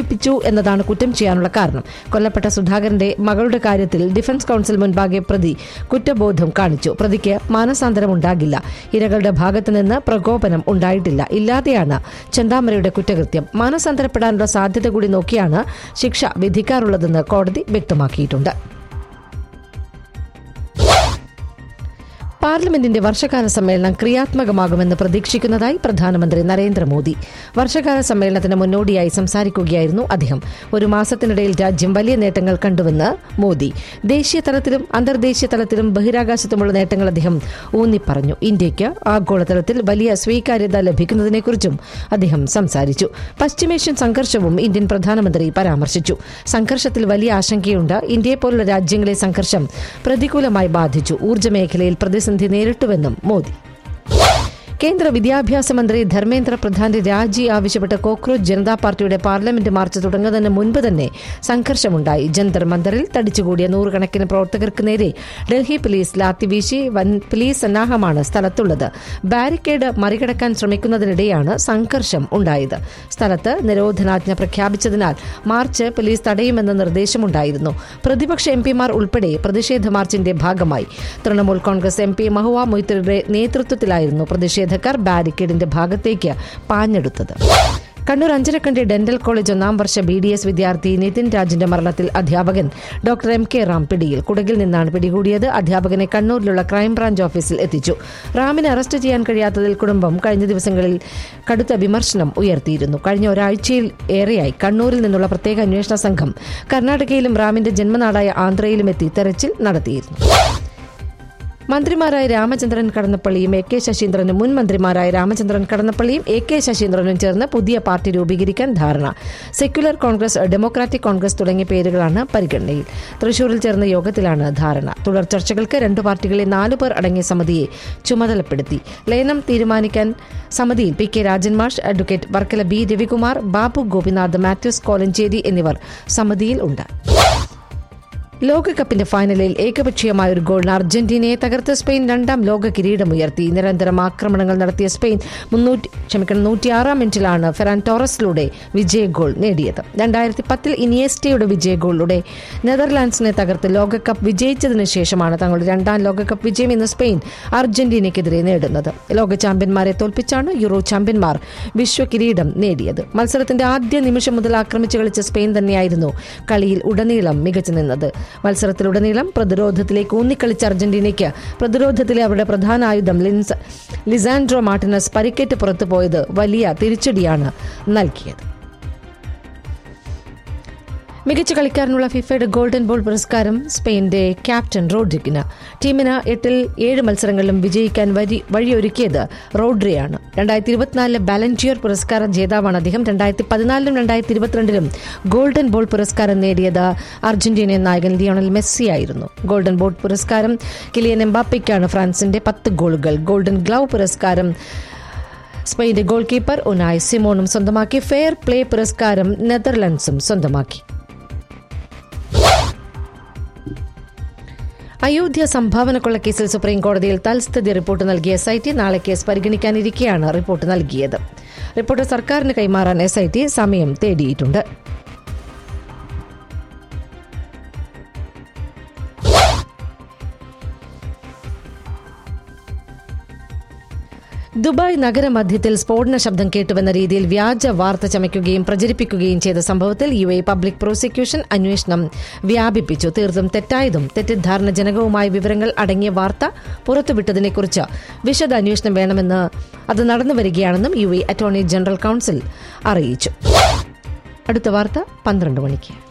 പ്രകോപിപ്പിച്ചു എന്നതാണ് കുറ്റം ചെയ്യാനുള്ള കാരണം കൊല്ലപ്പെട്ട സുധാകരന്റെ മകളുടെ കാര്യത്തിൽ ഡിഫൻസ് കൌൺസിൽ മുൻപാകെ പ്രതി കുറ്റബോധം കാണിച്ചു പ്രതിക്ക് മാനസാന്തരം ഉണ്ടാകില്ല ഇരകളുടെ ഭാഗത്തു നിന്ന് പ്രകോപനം ഉണ്ടായിട്ടില്ല ഇല്ലാതെയാണ് ചെന്താമരയുടെ കുറ്റകൃത്യം മാനസാന്തരപ്പെടാനുള്ള സാധ്യത കൂടി നോക്കിയാണ് ശിക്ഷ വിധിക്കാറുള്ളതെന്ന് കോടതി വ്യക്തമാക്കിയിട്ടുണ്ട് പാർലമെന്റിന്റെ വർഷകാല സമ്മേളനം ക്രിയാത്മകമാകുമെന്ന് പ്രതീക്ഷിക്കുന്നതായി പ്രധാനമന്ത്രി നരേന്ദ്രമോദി വർഷകാല സമ്മേളനത്തിന് മുന്നോടിയായി സംസാരിക്കുകയായിരുന്നു അദ്ദേഹം ഒരു മാസത്തിനിടയിൽ രാജ്യം വലിയ നേട്ടങ്ങൾ കണ്ടുവെന്ന് മോദി ദേശീയ തലത്തിലും അന്തർദേശീയ തലത്തിലും ബഹിരാകാശത്തുമുള്ള നേട്ടങ്ങൾ അദ്ദേഹം ഊന്നിപ്പറഞ്ഞു ഇന്ത്യയ്ക്ക് ആഗോളതലത്തിൽ വലിയ സ്വീകാര്യത ലഭിക്കുന്നതിനെക്കുറിച്ചും അദ്ദേഹം സംസാരിച്ചു പശ്ചിമേഷ്യൻ സംഘർഷവും ഇന്ത്യൻ പ്രധാനമന്ത്രി പരാമർശിച്ചു സംഘർഷത്തിൽ വലിയ ആശങ്കയുണ്ട് ഇന്ത്യയെപ്പോലുള്ള രാജ്യങ്ങളെ സംഘർഷം പ്രതികൂലമായി ബാധിച്ചു ഊർജ്ജ മേഖലയിൽ പ്രതിസന്ധി നേരിട്ടുവെന്നും മോദി കേന്ദ്ര വിദ്യാഭ്യാസ മന്ത്രി ധർമ്മേന്ദ്ര പ്രധാന്റെ രാജി ആവശ്യപ്പെട്ട കോക്രോച്ച് ജനതാ പാർട്ടിയുടെ പാർലമെന്റ് മാർച്ച് തുടങ്ങുന്നതിന് മുൻപ് തന്നെ സംഘർഷമുണ്ടായി ജന്തർ മന്ദറിൽ തടിച്ചുകൂടിയ നൂറുകണക്കിന് പ്രവർത്തകർക്ക് നേരെ ഡൽഹി പോലീസ് ലാത്തിവീശി വൻ പോലീസ് സന്നാഹമാണ് സ്ഥലത്തുള്ളത് ബാരിക്കേഡ് മറികടക്കാൻ ശ്രമിക്കുന്നതിനിടെയാണ് സംഘർഷം ഉണ്ടായത് സ്ഥലത്ത് നിരോധനാജ്ഞ പ്രഖ്യാപിച്ചതിനാൽ മാർച്ച് പോലീസ് തടയുമെന്ന നിർദ്ദേശമുണ്ടായിരുന്നു പ്രതിപക്ഷ എം പിമാർ ഉൾപ്പെടെ പ്രതിഷേധ മാർച്ചിന്റെ ഭാഗമായി തൃണമൂൽ കോൺഗ്രസ് എം പി മഹുവ മൊയ്ത്തരുടെ നേതൃത്വത്തിലായിരുന്നു പ്രതിഷേധക്കാർ ബാരിക്കേഡിന്റെ ഭാഗത്തേക്ക് പാഞ്ഞെടുത്തത് കണ്ണൂർ അഞ്ചരക്കണ്ടി ഡെന്റൽ കോളേജ് ഒന്നാം വർഷ ബി ഡി എസ് വിദ്യാർത്ഥി നിതിൻ രാജിന്റെ മരണത്തിൽ അധ്യാപകൻ ഡോക്ടർ എം കെ റാം പിടിയിൽ കുടകിൽ നിന്നാണ് പിടികൂടിയത് അധ്യാപകനെ കണ്ണൂരിലുള്ള ക്രൈംബ്രാഞ്ച് ഓഫീസിൽ എത്തിച്ചു റാമിനെ അറസ്റ്റ് ചെയ്യാൻ കഴിയാത്തതിൽ കുടുംബം കഴിഞ്ഞ ദിവസങ്ങളിൽ കടുത്ത വിമർശനം ഉയർത്തിയിരുന്നു കഴിഞ്ഞ ഒരാഴ്ചയിൽ ഏറെയായി കണ്ണൂരിൽ നിന്നുള്ള പ്രത്യേക അന്വേഷണ സംഘം കർണാടകയിലും റാമിന്റെ ജന്മനാടായ ആന്ധ്രയിലും എത്തി തെരച്ചിൽ നടത്തിയിരുന്നു മന്ത്രിമാരായ രാമചന്ദ്രൻ കടന്നപ്പള്ളിയും എ കെ ശശീന്ദ്രനും മുൻ മന്ത്രിമാരായ രാമചന്ദ്രൻ കടന്നപ്പള്ളിയും എ കെ ശശീന്ദ്രനും ചേർന്ന് പുതിയ പാർട്ടി രൂപീകരിക്കാൻ ധാരണ സെക്യുലർ കോൺഗ്രസ് ഡെമോക്രാറ്റിക് കോൺഗ്രസ് തുടങ്ങിയ പേരുകളാണ് പരിഗണനയിൽ തൃശൂരിൽ ചേർന്ന യോഗത്തിലാണ് ധാരണ തുടർ ചർച്ചകൾക്ക് രണ്ടു പാർട്ടികളെ നാലു പേർ അടങ്ങിയ സമിതിയെ ചുമതലപ്പെടുത്തി ലയനം തീരുമാനിക്കാൻ സമിതിയിൽ പി കെ രാജൻ മാഷ് അഡ്വക്കേറ്റ് വർക്കല ബി രവികുമാർ ബാബു ഗോപിനാഥ് മാത്യൂസ് കോലഞ്ചേരി എന്നിവർ സമിതിയിൽ ഉണ്ട് ലോകകപ്പിന്റെ ഫൈനലിൽ ഏകപക്ഷീയമായ ഒരു ഗോളിന് അർജന്റീനയെ തകർത്ത് സ്പെയിൻ രണ്ടാം ലോക കിരീടമുയർത്തി നിരന്തരം ആക്രമണങ്ങൾ നടത്തിയ സ്പെയിൻ മുന്നൂറ്റി ക്ഷമിക്കണം നൂറ്റിയാറാം മിനിറ്റിലാണ് ഫെറാൻ ടോറസിലൂടെ വിജയ ഗോൾ നേടിയത് രണ്ടായിരത്തി പത്തിൽ ഇനിയസ്റ്റയുടെ വിജയ ഗോളിലൂടെ നെതർലാൻഡ്സിനെ തകർത്ത് ലോകകപ്പ് വിജയിച്ചതിനു ശേഷമാണ് തങ്ങളുടെ രണ്ടാം ലോകകപ്പ് വിജയം ഇന്ന് സ്പെയിൻ അർജന്റീനയ്ക്കെതിരെ നേടുന്നത് ലോക ചാമ്പ്യന്മാരെ തോൽപ്പിച്ചാണ് യൂറോ ചാമ്പ്യന്മാർ വിശ്വ കിരീടം നേടിയത് മത്സരത്തിന്റെ ആദ്യ നിമിഷം മുതൽ ആക്രമിച്ചു കളിച്ച സ്പെയിൻ തന്നെയായിരുന്നു കളിയിൽ ഉടനീളം മികച്ചു നിന്നത് മത്സരത്തിലുടനീളം പ്രതിരോധത്തിലേക്ക് ഊന്നിക്കളിച്ച അർജന്റീനയ്ക്ക് പ്രതിരോധത്തിലെ അവരുടെ പ്രധാന ആയുധം ലിൻസ് ലിസാൻഡ്രോ മാർട്ടിനസ് പരിക്കേറ്റ് പുറത്തുപോയത് വലിയ തിരിച്ചടിയാണ് നൽകിയത് മികച്ച കളിക്കാരനുള്ള ഫിഫയുടെ ഗോൾഡൻ ബോൾ പുരസ്കാരം സ്പെയിന്റെ ക്യാപ്റ്റൻ റോഡ്രിക്കിന് ടീമിന് എട്ടിൽ ഏഴ് മത്സരങ്ങളിലും വിജയിക്കാൻ വരി വഴിയൊരുക്കിയത് റോഡ്രിയാണ് രണ്ടായിരത്തി ഇരുപത്തിനാലിലെ ബാലൻറ്റിയർ പുരസ്കാര ജേതാവാണ് അദ്ദേഹം രണ്ടായിരത്തി പതിനാലിലും രണ്ടായിരത്തി ഇരുപത്തിരണ്ടിലും ഗോൾഡൻ ബോൾ പുരസ്കാരം നേടിയത് അർജന്റീനിയൻ നായകൻ ലിയോണൽ മെസ്സി ആയിരുന്നു ഗോൾഡൻ ബോൾ പുരസ്കാരം കിലിയൻ എംബാപ്പയ്ക്കാണ് ഫ്രാൻസിന്റെ പത്ത് ഗോളുകൾ ഗോൾഡൻ ഗ്ലൗ പുരസ്കാരം സ്പെയിന്റെ ഗോൾ കീപ്പർ ഉനായ് സിമോണും സ്വന്തമാക്കി ഫെയർ പ്ലേ പുരസ്കാരം നെതർലൻഡ്സും സ്വന്തമാക്കി അയോധ്യ സംഭാവനക്കുള്ള കേസിൽ സുപ്രീം കോടതിയിൽ തൽസ്ഥിതി റിപ്പോർട്ട് നൽകിയ എസ് ഐ ടി നാളെ കേസ് പരിഗണിക്കാനിരിക്കെയാണ് റിപ്പോർട്ട് നൽകിയത് റിപ്പോർട്ട് സർക്കാരിന് കൈമാറാൻ എസ് ഐ ടി സമയം തേടിയിട്ടുണ്ട് ദുബായ് നഗരമധ്യത്തിൽ സ്ഫോടന ശബ്ദം കേട്ടുവെന്ന രീതിയിൽ വ്യാജ വാർത്ത ചമയ്ക്കുകയും പ്രചരിപ്പിക്കുകയും ചെയ്ത സംഭവത്തിൽ യു എ പബ്ലിക് പ്രോസിക്യൂഷൻ അന്വേഷണം വ്യാപിപ്പിച്ചു തീർത്തും തെറ്റായതും തെറ്റിദ്ധാരണജനകവുമായ വിവരങ്ങൾ അടങ്ങിയ വാർത്ത പുറത്തുവിട്ടതിനെക്കുറിച്ച് വിശദ അന്വേഷണം വേണമെന്ന് അത് നടന്നുവരികയാണെന്നും U A attorney general counsel അറിയിച്ചു അടുത്ത വാർത്ത പന്ത്രണ്ട് മണിക്ക്